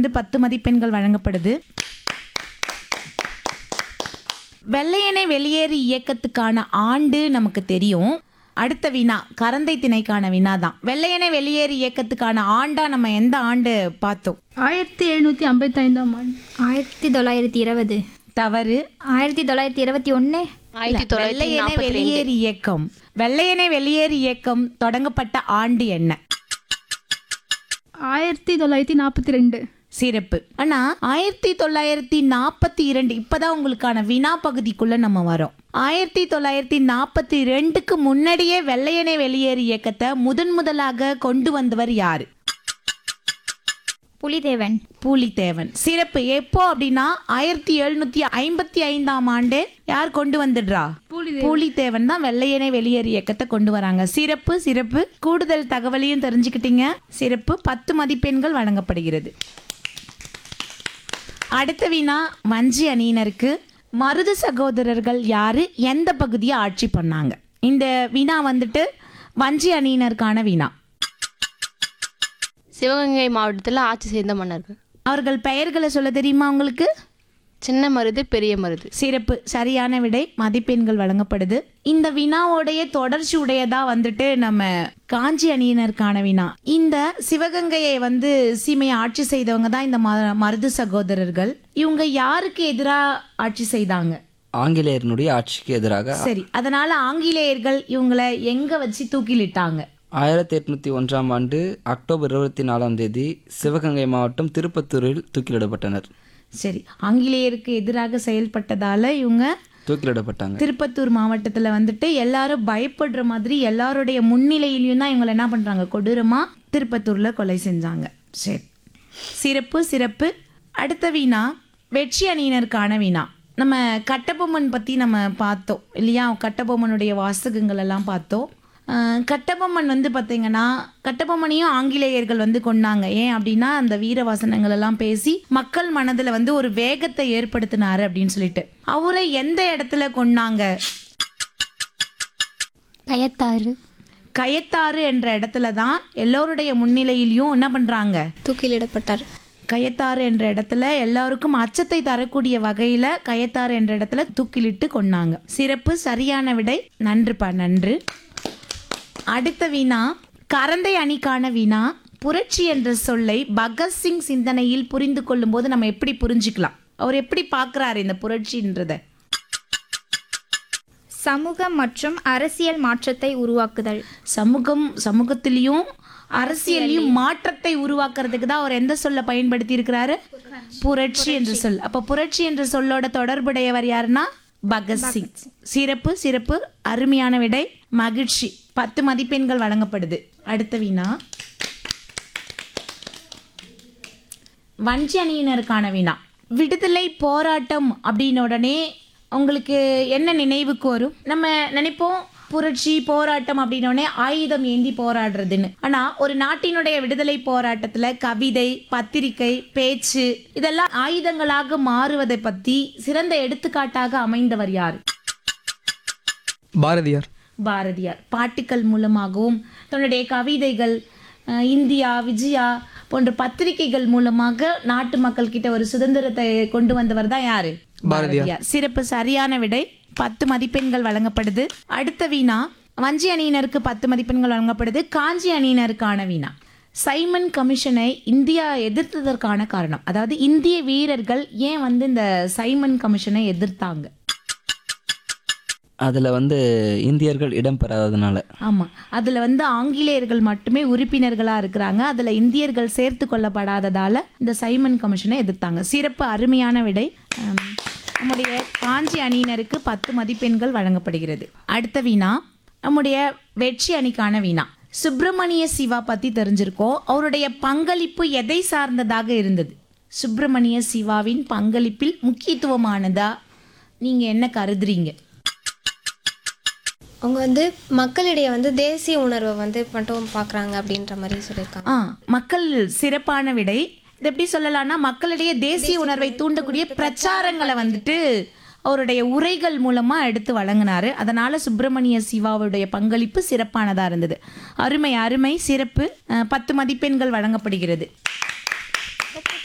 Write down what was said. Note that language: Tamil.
வந்து பத்து மதிப்பெண்கள் வழங்கப்படுது வெள்ளையனே வெளியேறு இயக்கத்துக்கான ஆண்டு நமக்கு தெரியும் அடுத்த வினா கரந்தை திணைக்கான வினா தான் வெள்ளையனே வெளியேறு இயக்கத்துக்கான ஆண்டா நம்ம எந்த ஆண்டு பார்த்தோம் ஆயிரத்தி எழுநூற்றி ஐம்பத்தைந்தாம் ஆண்டு ஆயிரத்தி தொள்ளாயிரத்தி இருபது தவறு ஆயிரத்தி தொள்ளாயிரத்தி இருபத்தி ஒன்று ஆயிரத்தி தொள்ளாயிரத்தி வெள்ளையனே நாற்பத்தி ரெண்டு வெளியேறு இயக்கம் வெள்ளையனே வெளியேறு இயக்கம் தொடங்கப்பட்ட ஆண்டு என்ன ஆயிரத்தி தொள்ளாயிரத்தி நாற்பத்தி ரெண்டு சிறப்பு ஆனா ஆயிரத்தி தொள்ளாயிரத்தி நாற்பத்தி இரண்டு இப்பதான் உங்களுக்கான வினா பகுதிக்குள்ள நம்ம வரோம் ஆயிரத்தி தொள்ளாயிரத்தி நாற்பத்தி ரெண்டுக்கு முன்னாடியே வெள்ளையனே வெளியேறு இயக்கத்தை முதன் முதலாக கொண்டு வந்தவர் யாரு புலிதேவன் பூலித்தேவன் சிறப்பு எப்போ அப்படின்னா ஆயிரத்தி எழுநூத்தி ஐம்பத்தி ஐந்தாம் ஆண்டு யார் கொண்டு வந்துடுறா பூலித்தேவன் தான் வெள்ளையனே வெளியேறு இயக்கத்தை கொண்டு வராங்க சிறப்பு சிறப்பு கூடுதல் தகவலையும் தெரிஞ்சுக்கிட்டீங்க சிறப்பு பத்து மதிப்பெண்கள் வழங்கப்படுகிறது அடுத்த வினா வஞ்சி அணியினருக்கு மருது சகோதரர்கள் யாரு எந்த பகுதியை ஆட்சி பண்ணாங்க இந்த வினா வந்துட்டு வஞ்சி அணியினருக்கான வினா சிவகங்கை மாவட்டத்தில் ஆட்சி செய்த மன்னர்கள் அவர்கள் பெயர்களை சொல்ல தெரியுமா உங்களுக்கு சின்ன மருது பெரிய மருது சிறப்பு சரியான விடை மதிப்பெண்கள் வழங்கப்படுது இந்த வினாவோடைய தொடர்ச்சி உடையதா வந்துட்டு நம்ம காஞ்சி அணியினருக்கான வினா இந்த சிவகங்கையை வந்து சீமையை ஆட்சி செய்தவங்க தான் இந்த ம- மருது சகோதரர்கள் இவங்க யாருக்கு எதிரா ஆட்சி செய்தாங்க ஆங்கிலேயரினுடைய ஆட்சிக்கு எதிராக சரி அதனால ஆங்கிலேயர்கள் இவங்களை எங்க வச்சு தூக்கிலிட்டாங்க ஆயிரத்தி எட்நூத்தி ஒன்றாம் ஆண்டு அக்டோபர் இருபத்தி நாலாம் தேதி சிவகங்கை மாவட்டம் திருப்பத்தூரில் தூக்கிலிடப்பட்டனர் சரி ஆங்கிலேயருக்கு எதிராக செயல்பட்டதால இவங்க தூக்கிலிடப்பட்டாங்க திருப்பத்தூர் மாவட்டத்துல வந்துட்டு எல்லாரும் பயப்படுற மாதிரி எல்லாருடைய முன்னிலையிலையும் தான் இவங்களை என்ன பண்றாங்க கொடூரமா திருப்பத்தூர்ல கொலை செஞ்சாங்க சரி சிறப்பு சிறப்பு அடுத்த வீணா வெற்றி அணியினருக்கான வீணா நம்ம கட்டபொம்மன் பத்தி நம்ம பார்த்தோம் இல்லையா கட்டபொம்மனுடைய வாசகங்கள் எல்லாம் பார்த்தோம் அஹ் கட்டபொம்மன் வந்து பார்த்தீங்கன்னா கட்டபொம்மனையும் ஆங்கிலேயர்கள் வந்து கொண்டாங்க ஏன் அப்படின்னா அந்த வீர வசனங்கள் எல்லாம் பேசி மக்கள் மனதில் வந்து ஒரு வேகத்தை ஏற்படுத்தினாரு அப்படின்னு சொல்லிட்டு அவரை எந்த இடத்துல கொண்டாங்க கயத்தாறு கயத்தாறு என்ற இடத்துல தான் எல்லோருடைய முன்னிலையிலையும் என்ன பண்றாங்க தூக்கிலிடப்பட்டார் கயத்தாறு என்ற இடத்துல எல்லாருக்கும் அச்சத்தை தரக்கூடிய வகையில கயத்தாறு என்ற இடத்துல தூக்கிலிட்டு கொண்டாங்க சிறப்பு சரியான விடை நன்றுப்பா நன்று அடுத்த வினா கரந்தை அணிக்கான வினா புரட்சி என்ற சொல்லை பகத்சிங் சிந்தனையில் புரிந்து கொள்ளும்போது நம்ம எப்படி புரிஞ்சுக்கலாம் அவர் எப்படி பார்க்கறாரு இந்த புரட்சின்றத சமூக மற்றும் அரசியல் மாற்றத்தை உருவாக்குதல் சமூகம் சமூகத்திலையும் அரசியலையும் மாற்றத்தை உருவாக்குறதுக்கு தான் அவர் எந்த சொல்ல பயன்படுத்தி இருக்கிறாரு புரட்சி என்ற சொல் அப்ப புரட்சி என்ற சொல்லோட தொடர்புடையவர் யாருன்னா பகத்சிங் சிறப்பு சிறப்பு அருமையான விடை மகிழ்ச்சி பத்து மதிப்பெண்கள் வழங்கப்படுது அடுத்த வினா வஞ்சி அணியினருக்கான வினா விடுதலை போராட்டம் அப்படின்ன உடனே உங்களுக்கு என்ன நினைவுக்கு வரும் நம்ம நினைப்போம் புரட்சி போராட்டம் அப்படின்ன உடனே ஆயுதம் ஏந்தி போராடுறதுன்னு ஆனா ஒரு நாட்டினுடைய விடுதலை போராட்டத்துல கவிதை பத்திரிகை பேச்சு இதெல்லாம் ஆயுதங்களாக மாறுவதை பத்தி சிறந்த எடுத்துக்காட்டாக அமைந்தவர் யார் பாரதியார் பாரதியார் பாட்டுக்கள் மூலமாகவும் தன்னுடைய கவிதைகள் அஹ், இந்தியா விஜயா போன்ற பத்திரிகைகள் மூலமாக நாட்டு மக்கள் கிட்ட ஒரு சுதந்திரத்தை கொண்டு வந்தவர் தான் யாரு பாரதியார் சிறப்பு சரியான விடை பத்து மதிப்பெண்கள் வழங்கப்படுது அடுத்த வீணா வஞ்சி அணியினருக்கு பத்து மதிப்பெண்கள் வழங்கப்படுது காஞ்சி அணியினருக்கான வீணா சைமன் கமிஷனை இந்தியா எதிர்த்ததற்கான காரணம் அதாவது இந்திய வீரர்கள் ஏன் வந்து இந்த சைமன் கமிஷனை எதிர்த்தாங்க அதில் வந்து இந்தியர்கள் இடம் பெறாததுனால ஆமா அதுல வந்து ஆங்கிலேயர்கள் மட்டுமே உறுப்பினர்களா இருக்கிறாங்க அதுல இந்தியர்கள் சேர்த்து கொள்ளப்படாததால இந்த சைமன் கமிஷனை எதிர்த்தாங்க சிறப்பு அருமையான விடை ஆம், நம்முடைய காஞ்சி அணியினருக்கு பத்து மதிப்பெண்கள் வழங்கப்படுகிறது அடுத்த வீணா நம்முடைய வெற்றி அணிக்கான வீணா சுப்பிரமணிய சிவா பத்தி தெரிஞ்சிருக்கோம் அவருடைய பங்களிப்பு எதை சார்ந்ததாக இருந்தது சுப்பிரமணிய சிவாவின் பங்களிப்பில் முக்கியத்துவமானதா நீங்க என்ன கருதுறீங்க அவங்க வந்து மக்களிடையே வந்து தேசிய உணர்வை வந்து மட்டும் பார்க்குறாங்க அப்படின்ற மாதிரி சொல்லியிருக்காங்க ஆ மக்கள் சிறப்பான விடை இது எப்படி சொல்லலாம்னா மக்களிடையே தேசிய உணர்வை தூண்டக்கூடிய பிரச்சாரங்களை வந்துட்டு அவருடைய உரைகள் மூலமா எடுத்து வழங்கினாரு அதனால சுப்பிரமணிய சிவாவுடைய பங்களிப்பு சிறப்பானதா இருந்தது அருமை அருமை சிறப்பு அஹ், பத்து மதிப்பெண்கள் வழங்கப்படுகிறது